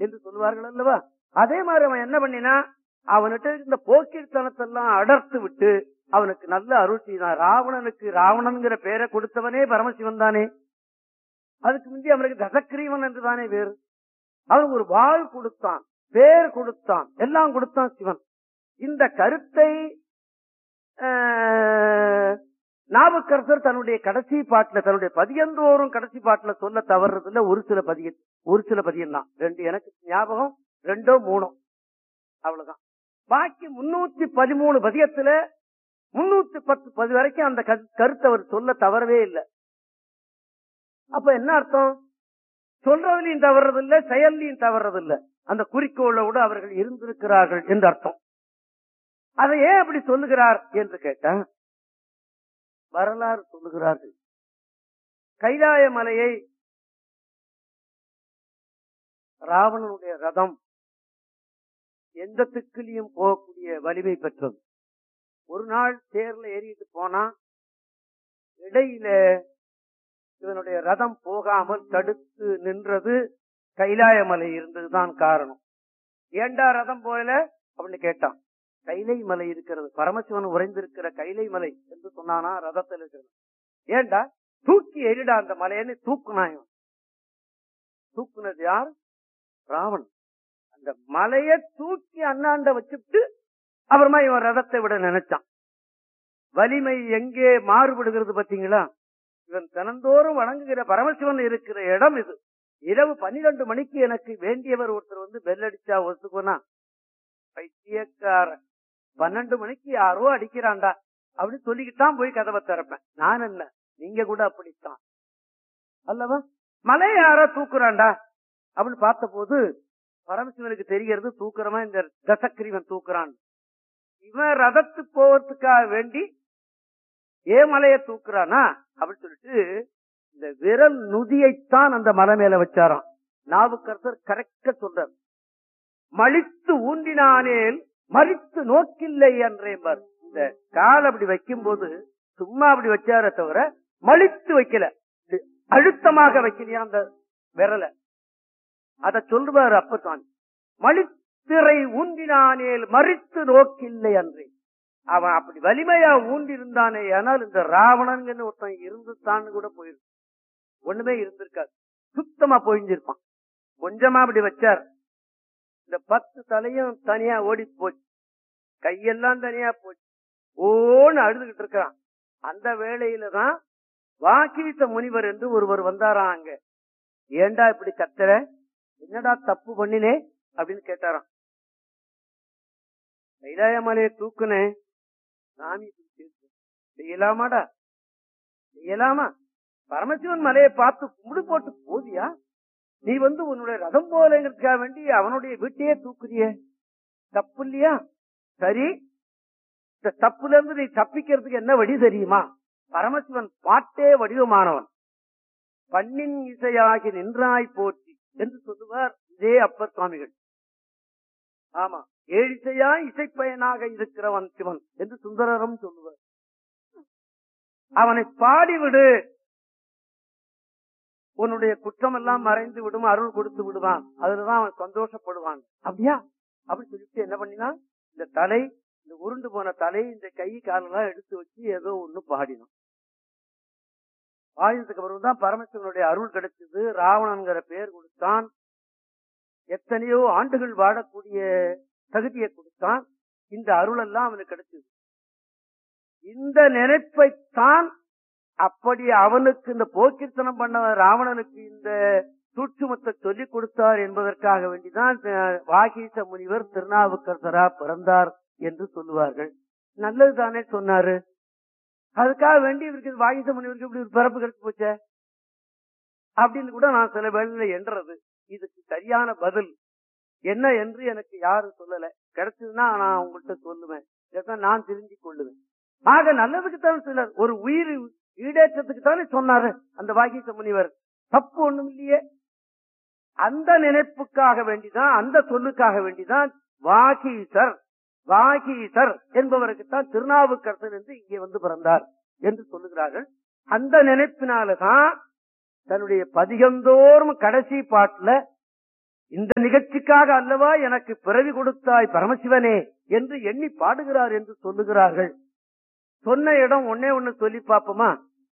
என்று சொல்லுவார்கள் அல்லவா அதே மாதிரி அவன் என்ன பண்ணினா அவன்கிட்ட இந்த போக்கிர்த்தனத்தெல்லாம் அடர்த்து விட்டு அவனுக்கு நல்ல அருள் செய்தான் ராவணனுக்கு ராவணன்கிற பேரை கொடுத்தவனே பரமசிவன் தானே அதுக்கு முந்தி அவனுக்கு தசக்கிரீவன் என்று தானே வேறு அவனுக்கு ஒரு வாழ் கொடுத்தான் பேர் கொடுத்தான் எல்லாம் கொடுத்தான் சிவன் இந்த கருத்தை ஆஹ், நாவுக்கரசர் தன்னுடைய கடைசி பாட்டுல தன்னுடைய பதியந்தோறும் கடைசி பாட்டுல சொல்ல தவறுறதுல ஒரு சில பதிய ஒரு சில பதியம் தான் ரெண்டு எனக்கு ஞாபகம் ரெண்டோ மூணோ அவ்வளவுதான் பாக்கி முன்னூத்தி பதிமூணு பதியத்துல முன்னூத்தி பத்து பதி வரைக்கும் அந்த கரு- கருத்தை அவர் சொல்ல தவறவே இல்லை அப்ப என்ன அர்த்தம் சொல்றதுலயும் தவறதில்லை செயல்லையும் தவறதில்லை அந்த குறிக்கோளோடு அவர்கள் இருந்திருக்கிறார்கள் என்று அர்த்தம் அதை ஏன் அப்படி சொல்லுகிறார் என்று கேட்டா வரலாறு சொல்லுகிறார்கள் கைலாய மலையை ராவணனுடைய ரதம் எந்த திக்கிலையும் போகக்கூடிய வலிமை பெற்றது ஒரு நாள் தேர்ல ஏறிட்டு போனா இடையில இவனுடைய ரதம் போகாமல் தடுத்து நின்றது கைலாய மலை இருந்ததுதான் காரணம் ஏண்டா ரதம் போகல அப்படின்னு கேட்டான் கைலை மலை இருக்கிறது பரமசிவன் உறைந்திருக்கிற கைலை மலை என்று சொன்னானா ரதத்தில் இருக்கிறது ஏண்டா தூக்கி எரிடா அந்த மலையன்னு தூக்குனான் இவன். தூக்குனது யார் ராவணன் அந்த மலைய தூக்கி அண்ணாண்ட வச்சுட்டு அப்புறமா இவன் ரதத்தை விட நினைச்சான் வலிமை எங்கே மாறுபடுகிறது பாத்தீங்களா இவன் தினந்தோறும் வணங்குகிற பரமசிவன் இருக்கிற இடம் இது இரவு பன்னிரண்டு மணிக்கு எனக்கு வேண்டியவர் ஒருத்தர் வந்து பெல் அடிச்சா ஒத்துக்கோனா பைத்தியக்காரன் பன்னெண்டு மணிக்கு யாரோ அடிக்கிறான்டா அப்படின்னு சொல்லிக்கிட்டான் போய் கதவை திறப்பேன் நான் என்ன நீங்க கூட அப்படித்தான் அல்லவா மலையை யாரோ தூக்குறான்டா அப்படின்னு பார்த்த போது பரமசிவனுக்கு தெரிகிறது தூக்குறமா இந்த தசக்கிரிவன் தூக்குறான் இவன் ரதத்து போவதுக்காக வேண்டி ஏ மலையை தூக்குறானா அப்படின்னு சொல்லிட்டு இந்த விரல் நுதியைத்தான் அந்த மலை மேல வச்சாராம் நாவுக்கரசர் கரெக்டா சொல்றார் மலித்து ஊன்றினானேல் மறித்து நோக்கில்லை என்றேன் இந்த கால் அப்படி வைக்கும் போது சும்மா அப்படி வச்சார தவிர மலித்து வைக்கல இது அழுத்தமாக வைக்கலையா அந்த விரலை அத சொல்லுவார் அப்பசாமி மலித்திரை ஊன்றினானேல் மறித்து நோக்கில்லை அன்றே அவன் அப்படி வலிமையா ஊண்டி இருந்தானே ஆனால் இந்த ராவணன் ஒருத்தன் இருந்துட்டான்னு கூட போயிருக்கு ஒண்ணுமே இருந்திருக்காது சுத்தமா போயிருப்பான் கொஞ்சமா அப்படி வச்சார் இந்த பத்து தலையும் தனியா ஓடி போச்சு கையெல்லாம் தனியா போச்சு ஓன்னு அழுதுகிட்டு இருக்கிறான் அந்த வேளையில தான் வாக்கீச முனிவர் என்று ஒருவர் வந்தாராம் அங்க ஏண்டா இப்படி கத்துற என்னடா தப்பு பண்ணினே அப்படின்னு கேட்டாராம் கைலாய மலையை தூக்குனேன் சாமி இப்படி செய்யுது. செய்யலாமாடா செய்யலாமா பரமசிவன் மலையை பார்த்து கும்பிடு போட்டு போதியா நீ வந்து உன்னுடைய ரதம் போலங்கிறதுக்காக வேண்டி அவனுடைய வீட்டையே தூக்குறியே தப்பு இல்லையா சரி இந்த தப்புல இருந்து நீ தப்பிக்கிறதுக்கு என்ன வழி தெரியுமா பரமசிவன் பாட்டே வடிவமானவன் பண்ணின் இசையாகி நின்றாய் போற்றி என்று சொல்லுவார் இதே அப்பர் சுவாமிகள் ஆமா ஏழிசையா இசைப்பயனாக இருக்கிறவன் சிவன் என்று சுந்தரரும் சொல்லுவார் அவனை பாடிவிடு உன்னுடைய குற்றம் எல்லாம் மறைந்து விடும் அருள் கொடுத்து விடுவான் அதுலதான் அவன் சந்தோஷப்படுவான் அப்படியா அப்படி சொல்லிட்டு என்ன பண்ணினா இந்த தலை இந்த உருண்டு போன தலை இந்த கை காலெல்லாம் எடுத்து வச்சு ஏதோ ஒண்ணு பாடினான் பாடினதுக்கு அப்புறம் தான் பரமசிவனுடைய அருள் கிடைச்சது ராவணன்கிற பெயர் கொடுத்தான் எத்தனையோ ஆண்டுகள் வாழக்கூடிய தகுதியை கொடுத்தான் இந்த அருள் எல்லாம் அவனுக்கு கிடைச்சது இந்த நினைப்பைத்தான் அப்படி அவனுக்கு இந்த போக்கிர்த்தனம் பண்ண ராவணனுக்கு இந்த சூட்சுமத்தை சொல்லிக் கொடுத்தார் என்பதற்காக வேண்டிதான் அஹ், வாகீச முனிவர் திருநாவுக்கரசரா பிறந்தார் என்று சொல்லுவார்கள் நல்லதுதானே சொன்னாரு அதுக்காக வேண்டி இவருக்கு வாகீச முனிவருக்கு இப்படி ஒரு பிறப்பு கிடைச்சு போச்சே அப்படின்னு கூட நான் சில வேளையில எண்றது இதுக்கு சரியான பதில் என்ன என்று எனக்கு யாரும் சொல்லல கிடைச்சதுன்னா நான் உங்கள்கிட்ட சொல்லுவேன் இதைத்தான் நான் தெரிஞ்சு கொள்ளுவேன் ஆக நல்லதுக்கு தானே சொன்னார் ஒரு உயிர் ஈடேற்றத்துக்கு தானே சொன்னாரு அந்த வாகீச முனிவர் தப்பு ஒண்ணும் இல்லையே அந்த நினைப்புக்காக வேண்டிதான் அந்த சொல்லுக்காக வேண்டிதான் வாகீசர் வாகீசர் என்பவருக்குத்தான் திருநாவுக்கரசர் என்று இங்கே வந்து பிறந்தார் என்று சொல்லுகிறார்கள் அந்த நினைப்பினாலதான் தன்னுடைய பதிகந்தோறும் கடைசி பாட்டுல இந்த நிகழ்ச்சிக்காக அல்லவா எனக்கு பிறவி கொடுத்தாய் பரமசிவனே என்று எண்ணி பாடுகிறார் என்று சொல்லுகிறார்கள் சொன்ன இடம் ஒன்னே ஒண்ணு சொல்லி பார்ப்போமா